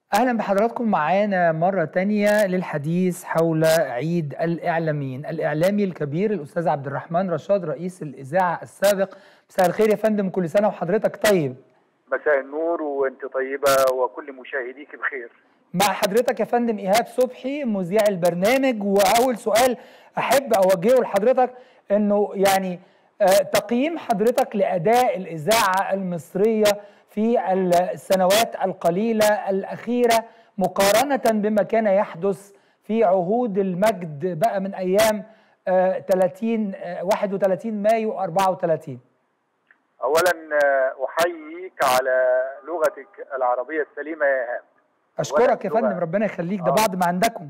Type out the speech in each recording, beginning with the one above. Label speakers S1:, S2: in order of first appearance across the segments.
S1: أهلا بحضراتكم معانا مرة تانية للحديث حول عيد الإعلاميين الإعلامي الكبير الأستاذ عبد الرحمن رشاد رئيس الإذاعة السابق مساء الخير يا فندم كل سنة وحضرتك طيب
S2: مساء النور وانت طيبة وكل مشاهديك بخير
S1: مع حضرتك يا فندم إيهاب صبحي مذيع البرنامج وأول سؤال أحب أوجهه لحضرتك إنه يعني آه، تقييم حضرتك لأداء الإذاعة المصرية في السنوات القليلة الأخيرة مقارنة بما كان يحدث في عهود المجد بقى من أيام آه، 30 آه، 31 مايو 34
S2: اولا آه، احييك على لغتك العربية السليمة يا ايهاب
S1: أشكرك يا
S2: لغة-
S1: فندم ربنا يخليك ده
S2: آه.
S1: بعد ما عندكم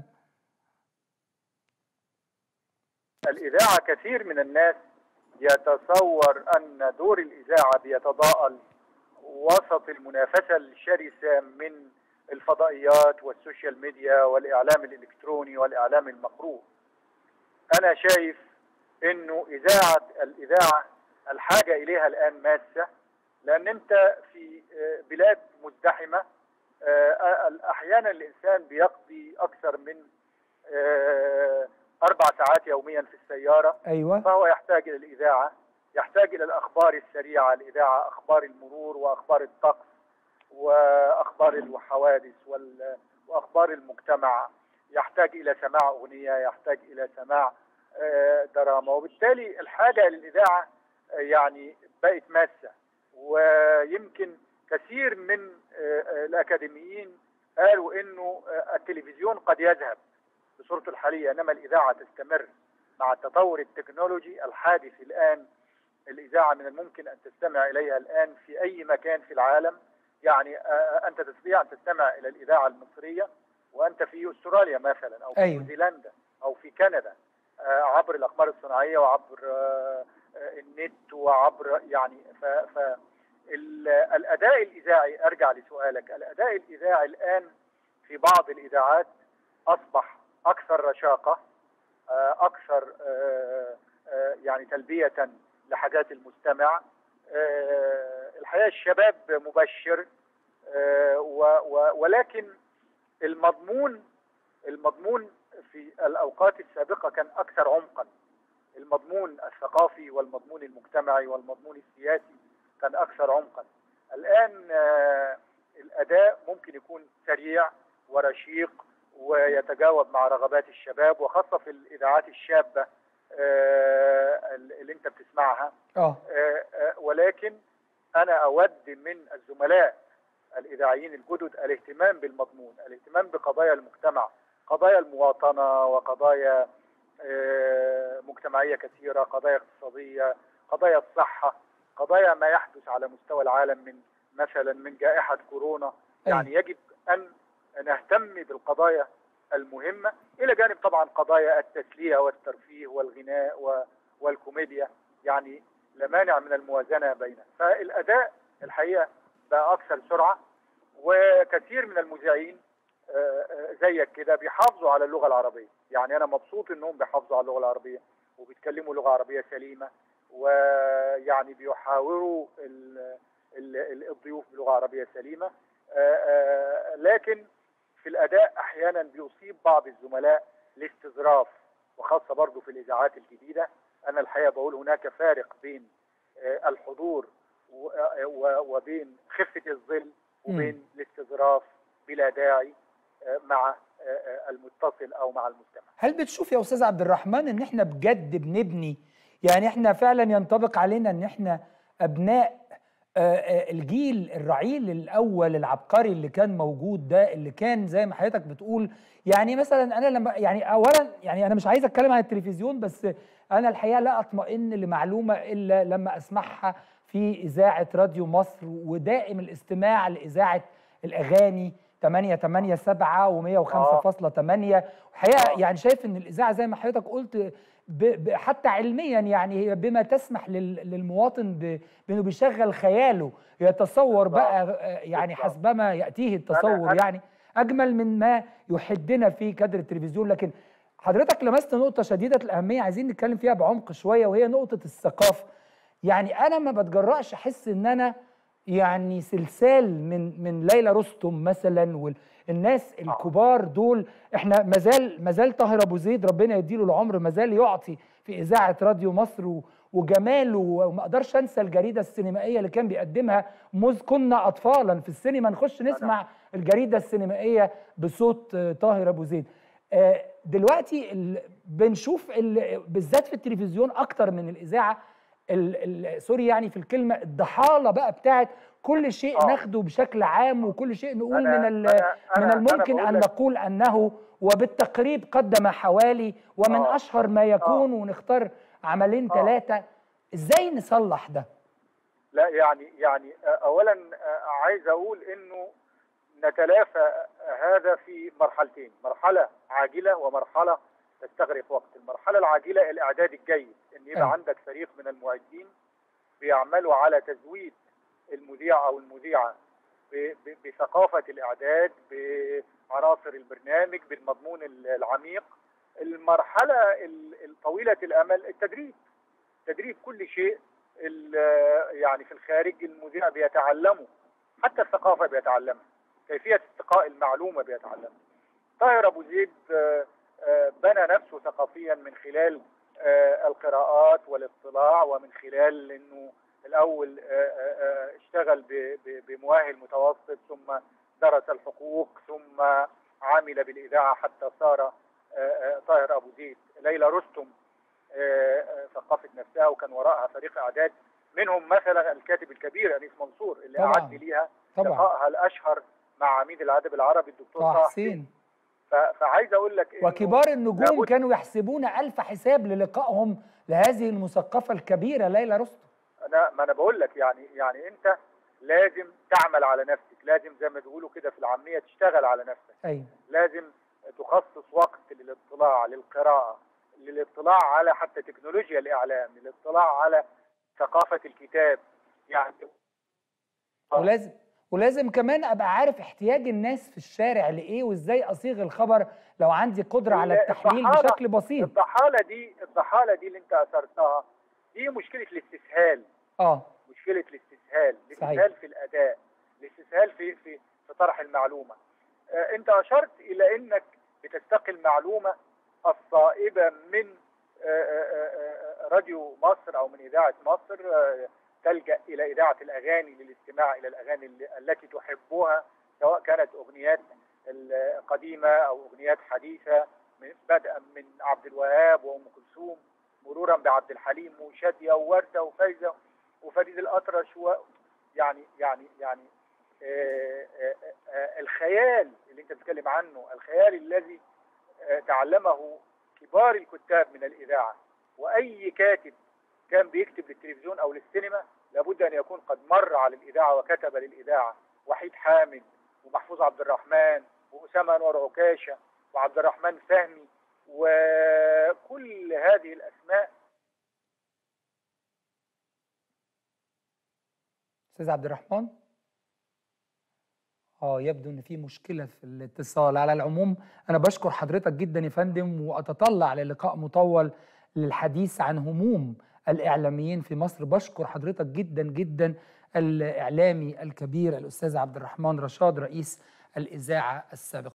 S2: الإذاعة كثير من الناس يتصور أن دور الإذاعة بيتضاءل وسط المنافسة الشرسة من الفضائيات والسوشيال ميديا والإعلام الإلكتروني والإعلام المقروء أنا شايف أنه إذاعة الإذاعة الحاجة إليها الآن ماسة لأن أنت في آه، بلاد مزدحمة آه، أحيانا الإنسان بيقضي أكثر من آه، أربع ساعات يوميا في السيارة
S1: أيوة
S2: فهو يحتاج إلى الإذاعة يحتاج إلى الأخبار السريعة الإذاعة أخبار المرور وأخبار الطقس وأخبار الحوادث وال- وأخبار المجتمع يحتاج إلى سماع أغنية يحتاج إلى سماع آه، دراما وبالتالي الحاجة للإذاعة آه، يعني بقت ماسة ويمكن كثير من آه، آه، الأكاديميين قالوا إنه آه، التلفزيون قد يذهب بصورته الحالية إنما الإذاعة تستمر مع التطور التكنولوجي الحادث الآن الإذاعة من الممكن أن تستمع إليها الآن في أي مكان في العالم يعني آه، أنت تستطيع أن تستمع إلى الإذاعة المصرية وأنت في أستراليا مثلا أو في
S1: أيوة.
S2: نيوزيلندا أو في كندا آه، عبر الأقمار الصناعية وعبر آه، آه، النت وعبر يعني ف, ف ال- الأداء الإذاعي أرجع لسؤالك الأداء الإذاعي الآن في بعض الإذاعات أصبح أكثر رشاقة آه، أكثر آه، آه، يعني تلبية لحاجات المستمع آه، الحقيقة الشباب مبشر آه، و- و- ولكن المضمون المضمون في الأوقات السابقة كان أكثر عمقا المضمون الثقافي والمضمون المجتمعي والمضمون السياسي كان أكثر عمقا الآن آه، الأداء ممكن يكون سريع ورشيق ويتجاوب مع رغبات الشباب وخاصة في الإذاعات الشابة آه، اللي أنت بتسمعها
S1: اه
S2: آه، آه، ولكن أنا أود من الزملاء الإذاعيين الجدد الاهتمام بالمضمون الاهتمام بقضايا المجتمع قضايا المواطنة وقضايا آه، مجتمعية كثيرة قضايا اقتصادية قضايا الصحة قضايا ما يحدث على مستوى العالم من مثلا من جائحة كورونا يعني يجب أن نهتم بالقضايا المهمة إلى جانب طبعا قضايا التسلية والترفيه والغناء و- والكوميديا يعني لا مانع من الموازنة بينها فالأداء الحقيقة بقى أكثر سرعة وكثير من المذيعين آه، آه، زيك كده بيحافظوا على اللغة العربية يعني أنا مبسوط إنهم بيحافظوا على اللغة العربية وبيتكلموا لغة عربية سليمة ويعني بيحاوروا ال- ال- ال- الضيوف بلغة عربية سليمة آه، آه، لكن في الأداء أحيانا بيصيب بعض الزملاء الاستظراف وخاصة برضو في الإذاعات الجديدة أنا الحقيقة بقول هناك فارق بين آه، الحضور و- و- وبين خفة الظل وبين الاستظراف بلا داعي آه، مع آه، آه، المتصل أو مع المستمع
S1: هل بتشوف يا استاذ عبد الرحمن ان احنا بجد بنبني يعني احنا فعلا ينطبق علينا ان احنا ابناء آه، آه، الجيل الرعيل الاول العبقري اللي كان موجود ده اللي كان زي ما حضرتك بتقول يعني مثلا انا لما يعني اولا يعني انا مش عايز اتكلم عن التلفزيون بس انا الحقيقه لا اطمئن لمعلومه الا لما اسمعها في اذاعه راديو مصر ودائم الاستماع لاذاعه الاغاني 8 8 7 و105.8 الحقيقه
S2: آه.
S1: يعني شايف ان الاذاعه زي ما حضرتك قلت ب ب حتى علميا يعني هي بما تسمح لل للمواطن ب- بانه بيشغل خياله يتصور بقى آه، يعني
S2: بالضبط.
S1: حسبما ياتيه التصور
S2: أنا-
S1: يعني اجمل من ما يحدنا في كادر التلفزيون لكن حضرتك لمست نقطه شديده الاهميه عايزين نتكلم فيها بعمق شويه وهي نقطه الثقافه يعني انا ما بتجرأش احس ان انا يعني سلسال من من ليلى رستم مثلا والناس الكبار دول احنا مازال مازال طاهر ابو زيد ربنا يديله العمر مازال يعطي في اذاعه راديو مصر و- وجماله وما اقدرش انسى الجريده السينمائيه اللي كان بيقدمها مذ كنا اطفالا في السينما نخش نسمع الجريده السينمائيه بصوت آه، طاهر ابو زيد آه، دلوقتي ال- بنشوف ال- بالذات في التلفزيون اكتر من الاذاعه ال- ال- سوري يعني في الكلمه الضحاله بقى بتاعت كل شيء
S2: آه.
S1: ناخده بشكل عام وكل شيء نقول
S2: أنا-
S1: من ال-
S2: أنا- أنا-
S1: من
S2: أنا
S1: الممكن
S2: بقول
S1: ان
S2: لك-
S1: نقول انه وبالتقريب قدم حوالي ومن
S2: آه.
S1: اشهر ما يكون ونختار عملين
S2: آه.
S1: ثلاثه ازاي نصلح ده
S2: لا يعني يعني آه، اولا آه، عايز اقول انه نتلافى آه، هذا في مرحلتين مرحله عاجله ومرحله تستغرق وقت المرحله العاجله الاعداد الجيد ان يبقى
S1: أيوة.
S2: عندك فريق من المعدين بيعملوا على تزويد المذيع او المذيعه ب- ب- بثقافه الاعداد بعناصر البرنامج بالمضمون ال- العميق المرحله ال- الطويله الامل التدريب تدريب كل شيء ال- يعني في الخارج المذيع بيتعلمه حتى الثقافه بيتعلمها كيفيه استقاء المعلومه بيتعلمها طاهر ابو زيد آه، آه، بنى نفسه ثقافيا من خلال آه، القراءات والاطلاع ومن خلال انه الاول آه، آه، آه، اشتغل ب- ب- بمؤهل متوسط ثم درس الحقوق ثم عمل بالاذاعه حتى صار آه، آه، طاهر ابو زيد ليلى رستم آه، آه، ثقفت نفسها وكان وراءها فريق اعداد منهم مثلا الكاتب الكبير انيس منصور اللي
S1: طبعاً.
S2: اعد ليها
S1: طبعا
S2: لقائها الاشهر مع عميد الادب العربي الدكتور
S1: طه
S2: طه
S1: حسين
S2: ف- فعايز اقول لك إنه
S1: وكبار النجوم
S2: لابد-
S1: كانوا يحسبون ألف حساب للقائهم لهذه المثقفة الكبيرة ليلى رستم
S2: انا ما انا بقول لك يعني يعني انت لازم تعمل على نفسك لازم زي ما بيقولوا كده في العاميه تشتغل على نفسك
S1: أيوة
S2: لازم تخصص وقت للاطلاع للقراءه للاطلاع على حتى تكنولوجيا الاعلام للاطلاع على ثقافه الكتاب يعني آه.
S1: ولازم ولازم كمان ابقى عارف احتياج الناس في الشارع لايه وازاي اصيغ الخبر لو عندي قدره على
S2: ال-
S1: التحليل
S2: الضحالة-
S1: بشكل بسيط
S2: الضحاله دي الضحاله دي اللي انت اثرتها دي مشكله الاستسهال
S1: اه
S2: مشكله الاستسهال الاستسهال في الاداء الاستسهال في في في طرح المعلومه آه، انت اشرت الى انك بتستقي المعلومه الصائبه من آه، آه، آه، راديو مصر او من اذاعه مصر آه، تلجا الى اذاعه الاغاني للاستماع الى الاغاني اللي- التي تحبها سواء كانت اغنيات ال- قديمه او اغنيات حديثه من- بدءا من عبد الوهاب وام كلثوم مرورا بعبد الحليم وشاديه وورده وفايزه وفريد الأطرش و يعني يعني يعني آه، آه، آه، الخيال اللي انت بتتكلم عنه الخيال الذي آه، تعلمه كبار الكتاب من الإذاعة وأي كاتب كان بيكتب للتلفزيون أو للسينما لابد أن يكون قد مر على الإذاعة وكتب للإذاعة وحيد حامد ومحفوظ عبد الرحمن وأسامة أنور عكاشة وعبد الرحمن فهمي وكل هذه الأسماء
S1: استاذ عبد الرحمن اه يبدو ان في مشكله في الاتصال على العموم انا بشكر حضرتك جدا يا فندم واتطلع للقاء مطول للحديث عن هموم الاعلاميين في مصر بشكر حضرتك جدا جدا الاعلامي الكبير الاستاذ عبد الرحمن رشاد رئيس الاذاعه السابق